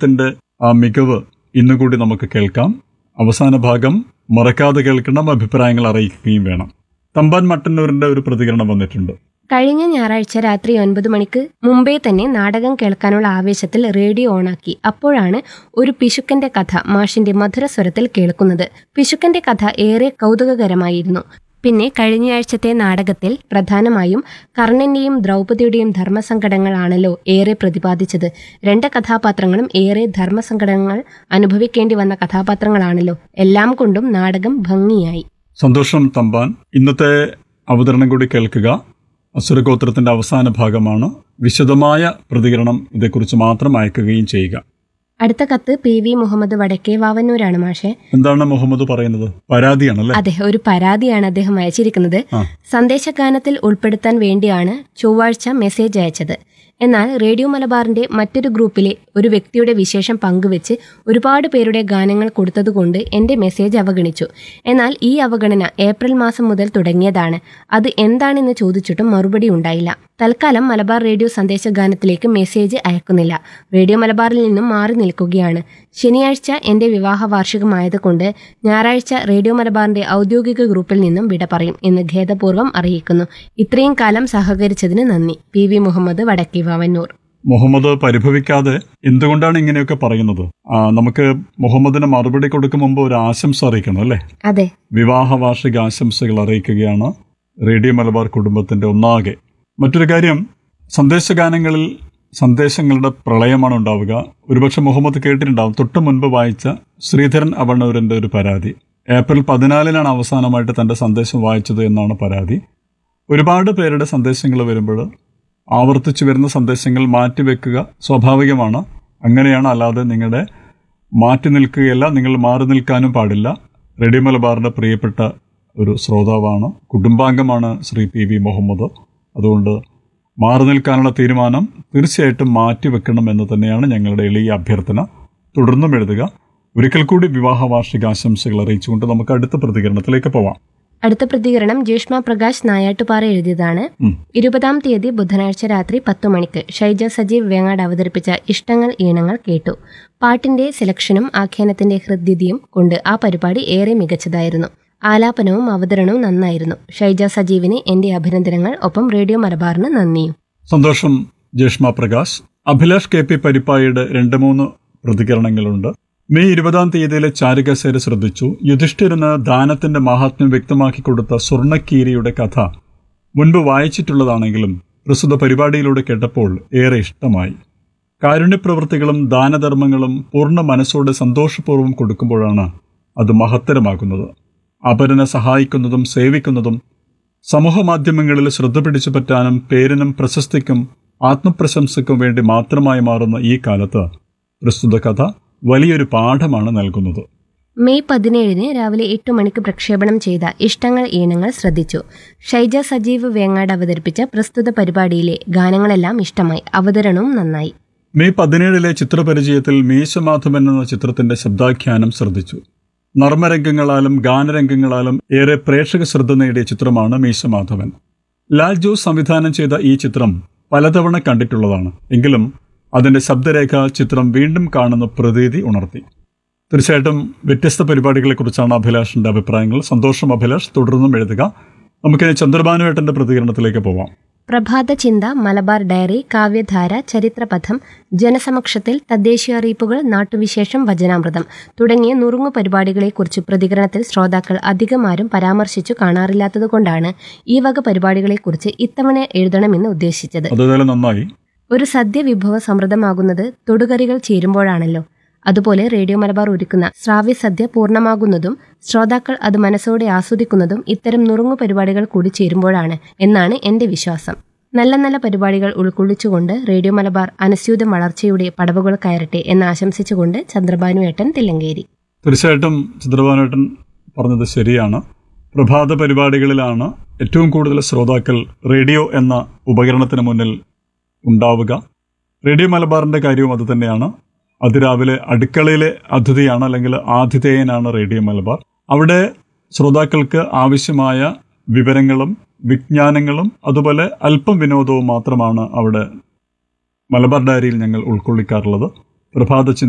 ഗാനത്തിന്റെ ആ മികവ് ഇന്നുകൂടി നമുക്ക് കേൾക്കാം അവസാന ഭാഗം മറക്കാതെ കേൾക്കണം അഭിപ്രായങ്ങൾ അറിയിക്കുകയും വേണം തമ്പാൻ മട്ടന്നൂരിന്റെ ഒരു പ്രതികരണം വന്നിട്ടുണ്ട് കഴിഞ്ഞ ഞായറാഴ്ച രാത്രി ഒൻപത് മണിക്ക് മുമ്പേ തന്നെ നാടകം കേൾക്കാനുള്ള ആവേശത്തിൽ റേഡിയോ ഓണാക്കി അപ്പോഴാണ് ഒരു പിശുക്കന്റെ കഥ മാഷിന്റെ മധുരസ്വരത്തിൽ കേൾക്കുന്നത് പിശുക്കന്റെ കഥ ഏറെ കൗതുകകരമായിരുന്നു പിന്നെ കഴിഞ്ഞയാഴ്ചത്തെ നാടകത്തിൽ പ്രധാനമായും കർണന്റെയും ദ്രൗപദിയുടെയും ധർമ്മസങ്കടങ്ങളാണല്ലോ ഏറെ പ്രതിപാദിച്ചത് രണ്ട് കഥാപാത്രങ്ങളും ഏറെ ധർമ്മസങ്കടങ്ങൾ അനുഭവിക്കേണ്ടി വന്ന കഥാപാത്രങ്ങളാണല്ലോ എല്ലാം കൊണ്ടും നാടകം ഭംഗിയായി സന്തോഷം തമ്പാൻ ഇന്നത്തെ അവതരണം കൂടി കേൾക്കുക അസുരഗോത്രത്തിന്റെ അവസാന ഭാഗമാണ് വിശദമായ പ്രതികരണം ഇതേക്കുറിച്ച് മാത്രം അയക്കുകയും ചെയ്യുക അടുത്ത കത്ത് പി വി മുഹമ്മദ് വടക്കേ വാവന്നൂരാണ് മാഷെ എന്താണ് മുഹമ്മദ് പറയുന്നത് പരാതിയാണല്ലേ അതെ ഒരു പരാതിയാണ് അദ്ദേഹം അയച്ചിരിക്കുന്നത് ആ. സന്ദേശഗാനത്തിൽ ഉൾപ്പെടുത്താൻ വേണ്ടിയാണ് ചൊവ്വാഴ്ച മെസ്സേജ് അയച്ചത് എന്നാൽ റേഡിയോ മലബാറിന്റെ മറ്റൊരു ഗ്രൂപ്പിലെ ഒരു വ്യക്തിയുടെ വിശേഷം പങ്കുവെച്ച് ഒരുപാട് പേരുടെ ഗാനങ്ങൾ കൊടുത്തതുകൊണ്ട് എന്റെ മെസ്സേജ് അവഗണിച്ചു എന്നാൽ ഈ അവഗണന ഏപ്രിൽ മാസം മുതൽ തുടങ്ങിയതാണ് അത് എന്താണെന്ന് ചോദിച്ചിട്ടും മറുപടി ഉണ്ടായില്ല തൽക്കാലം മലബാർ റേഡിയോ സന്ദേശഗാനത്തിലേക്ക് മെസ്സേജ് അയക്കുന്നില്ല റേഡിയോ മലബാറിൽ നിന്നും മാറി നിൽക്കുകയാണ് ശനിയാഴ്ച എന്റെ വിവാഹ വാർഷികമായതുകൊണ്ട് ഞായറാഴ്ച റേഡിയോ മലബാറിന്റെ ഔദ്യോഗിക ഗ്രൂപ്പിൽ നിന്നും വിട പറയും എന്ന് ഖേദപൂർവ്വം അറിയിക്കുന്നു ഇത്രയും കാലം സഹകരിച്ചതിന് നന്ദി പി വി മുഹമ്മദ് വടക്കി വാവന്നൂർ മുഹമ്മദ് പരിഭവിക്കാതെ എന്തുകൊണ്ടാണ് ഇങ്ങനെയൊക്കെ പറയുന്നത് ആ, നമുക്ക് മുഹമ്മദിന് മറുപടി കൊടുക്കും മുമ്പ് ഒരു ആശംസ അറിയിക്കണം അല്ലേ അതെ വിവാഹ വാർഷിക ആശംസകൾ അറിയിക്കുകയാണ് റേഡിയോ മലബാർ കുടുംബത്തിന്റെ ഒന്നാകെ മറ്റൊരു കാര്യം സന്ദേശഗാനങ്ങളിൽ സന്ദേശങ്ങളുടെ പ്രളയമാണ് ഉണ്ടാവുക ഒരുപക്ഷെ മുഹമ്മദ് കേട്ടിട്ടുണ്ടാവും തൊട്ടു മുൻപ് വായിച്ച ശ്രീധരൻ അവണ്ണൂരിന്റെ ഒരു പരാതി ഏപ്രിൽ പതിനാലിനാണ് അവസാനമായിട്ട് തന്റെ സന്ദേശം വായിച്ചത് എന്നാണ് പരാതി ഒരുപാട് പേരുടെ സന്ദേശങ്ങൾ വരുമ്പോൾ ആവർത്തിച്ചു വരുന്ന സന്ദേശങ്ങൾ മാറ്റിവെക്കുക സ്വാഭാവികമാണ് അങ്ങനെയാണ് അല്ലാതെ നിങ്ങളുടെ മാറ്റി നിൽക്കുകയല്ല നിങ്ങൾ മാറി നിൽക്കാനും പാടില്ല റേഡിയോ മലബാറിന്റെ പ്രിയപ്പെട്ട ഒരു ശ്രോതാവാണ് കുടുംബാംഗമാണ് ശ്രീ പി വി മുഹമ്മദ് അതുകൊണ്ട് മാറി നിൽക്കാനുള്ള തീരുമാനം തീർച്ചയായിട്ടും മാറ്റിവെക്കണം എന്ന് തന്നെയാണ് ഞങ്ങളുടെ എളിയ അഭ്യർത്ഥന തുടർന്നും എഴുതുക ഒരിക്കൽ കൂടി വിവാഹ വാർഷിക ആശംസകൾ അറിയിച്ചുകൊണ്ട് നമുക്ക് അടുത്ത പ്രതികരണത്തിലേക്ക് പോവാം അടുത്ത പ്രതികരണം ജിഷ്മ പ്രകാശ് നായാട്ടുപാറ എഴുതിയതാണ് ഉം. ഇരുപതാം തീയതി ബുധനാഴ്ച രാത്രി പത്തു മണിക്ക് ഷൈജ സജീവ് വേങ്ങാട് അവതരിപ്പിച്ച ഇഷ്ടങ്ങൾ ഈണങ്ങൾ കേട്ടു പാട്ടിന്റെ സെലക്ഷനും ആഖ്യാനത്തിന്റെ ഹൃദ്യതയും കൊണ്ട് ആ പരിപാടി ഏറെ മികച്ചതായിരുന്നു ആലാപനവും അവതരണവും നന്നായിരുന്നു ഷൈജ സജീവിന് എന്റെ അഭിനന്ദനങ്ങൾ ഒപ്പം റേഡിയോ മലബാറിന് നന്ദിയും സന്തോഷം ജേഷ്മ പ്രകാശ് അഭിലാഷ് കെ പി പരിപ്പായുടെ രണ്ട് മൂന്ന് പ്രതികരണങ്ങളുണ്ട് മെയ് ഇരുപതാം തീയതിയിലെ ചാരുകസേര ശ്രദ്ധിച്ചു യുധിഷ്ഠിരന് ദാനത്തിന്റെ മഹാത്മ്യം വ്യക്തമാക്കി കൊടുത്ത സ്വർണ്ണക്കീരിയുടെ കഥ മുൻപ് വായിച്ചിട്ടുള്ളതാണെങ്കിലും പ്രസ്തുത പരിപാടിയിലൂടെ കേട്ടപ്പോൾ ഏറെ ഇഷ്ടമായി കാരുണ്യപ്രവൃത്തികളും ദാനധർമ്മങ്ങളും പൂർണ്ണ മനസ്സോടെ സന്തോഷപൂർവ്വം കൊടുക്കുമ്പോഴാണ് അത് മഹത്തരമാകുന്നത് അപരനെ സഹായിക്കുന്നതും സേവിക്കുന്നതും സമൂഹമാധ്യമങ്ങളിൽ ശ്രദ്ധ പിടിച്ചു പറ്റാനും പേരിനും പ്രശസ്തിക്കും ആത്മപ്രശംസയ്ക്കും വേണ്ടി മാത്രമായി മാറുന്ന ഈ കാലത്ത് പ്രസ്തുത കഥ വലിയൊരു പാഠമാണ് നൽകുന്നത് മെയ് പതിനേഴിന് രാവിലെ എട്ട് മണിക്ക് പ്രക്ഷേപണം ചെയ്ത ഇഷ്ടങ്ങൾ ഈണങ്ങൾ ശ്രദ്ധിച്ചു ഷൈജ സജീവ് വേങ്ങാട് അവതരിപ്പിച്ച പ്രസ്തുത പരിപാടിയിലെ ഗാനങ്ങളെല്ലാം ഇഷ്ടമായി അവതരണവും നന്നായി മെയ് പതിനേഴിലെ ചിത്രപരിചയത്തിൽ മീശമാധവൻ എന്ന ചിത്രത്തിന്റെ ശബ്ദാഖ്യാനം ശ്രദ്ധിച്ചു നർമ്മരംഗങ്ങളാലും ഗാനരംഗങ്ങളാലും ഏറെ പ്രേക്ഷക ശ്രദ്ധ നേടിയ ചിത്രമാണ് മീശമാധവൻ ലാൽ ജോസ് സംവിധാനം ചെയ്ത ഈ ചിത്രം പലതവണ കണ്ടിട്ടുള്ളതാണ് എങ്കിലും അതിന്റെ ശബ്ദരേഖ ചിത്രം വീണ്ടും കാണുന്ന പ്രതീതി ഉണർത്തി തീർച്ചയായിട്ടും വ്യത്യസ്ത പരിപാടികളെക്കുറിച്ചാണ് അഭിലാഷിന്റെ അഭിപ്രായങ്ങൾ സന്തോഷം അഭിലാഷ് തുടർന്നും എഴുതുക നമുക്കിനി ചന്ദ്രഭാനുവേട്ടന്റെ പ്രതികരണത്തിലേക്ക് പോവാം പ്രഭാത ചിന്ത മലബാർ ഡയറി കാവ്യധാര ചരിത്രപഥം ജനസമക്ഷത്തിൽ തദ്ദേശീയ അറിയിപ്പുകൾ നാട്ടുവിശേഷം വചനാമൃതം തുടങ്ങിയ നുറുങ്ങു പരിപാടികളെക്കുറിച്ച് പ്രതികരണത്തിൽ ശ്രോതാക്കൾ അധികമാരും പരാമർശിച്ചു കാണാറില്ലാത്തതുകൊണ്ടാണ് ഈ വക പരിപാടികളെക്കുറിച്ച് ഇത്തവണ എഴുതണമെന്ന് ഉദ്ദേശിച്ചത് അതേതായാലും നന്നായി ഒരു സദ്യ വിഭവ സമൃദ്ധമാകുന്നത് തൊടുകറികൾ ചേരുമ്പോഴാണല്ലോ അതുപോലെ റേഡിയോ മലബാർ ഒരുക്കുന്ന ശ്രാവ്യസദ്യ പൂർണ്ണമാകുന്നതും ശ്രോതാക്കൾ അത് മനസ്സോടെ ആസ്വദിക്കുന്നതും ഇത്തരം നുറുങ്ങു പരിപാടികൾ കൂടി ചേരുമ്പോഴാണ് എന്നാണ് എന്റെ വിശ്വാസം നല്ല നല്ല പരിപാടികൾ ഉൾക്കൊള്ളിച്ചുകൊണ്ട് റേഡിയോ മലബാർ അനസ്യൂത വളർച്ചയുടെ പടവുകൾ കയറട്ടെ എന്ന് ആശംസിച്ചുകൊണ്ട് ചന്ദ്രബാനു ഏട്ടൻ തില്ലങ്കേരി തീർച്ചയായിട്ടും ചന്ദ്രഭാനുവേട്ടൻ പറഞ്ഞത് ശരിയാണ് പ്രഭാത പരിപാടികളിലാണ് ഏറ്റവും കൂടുതൽ ശ്രോതാക്കൾ റേഡിയോ എന്ന ഉപകരണത്തിന് മുന്നിൽ ഉണ്ടാവുക റേഡിയോ മലബാറിന്റെ കാര്യവും അത് തന്നെയാണ് അതിരാവിലെ അടുക്കളയിലെ അതിഥിയാണ് അല്ലെങ്കിൽ ആതിഥേയനാണ് റേഡിയോ മലബാർ അവിടെ ശ്രോതാക്കൾക്ക് ആവശ്യമായ വിവരങ്ങളും വിജ്ഞാനങ്ങളും അതുപോലെ അല്പം വിനോദവും മാത്രമാണ് അവിടെ മലബാർ ഡയറിയിൽ ഞങ്ങൾ ഉൾക്കൊള്ളിക്കാറുള്ളത് പ്രഭാത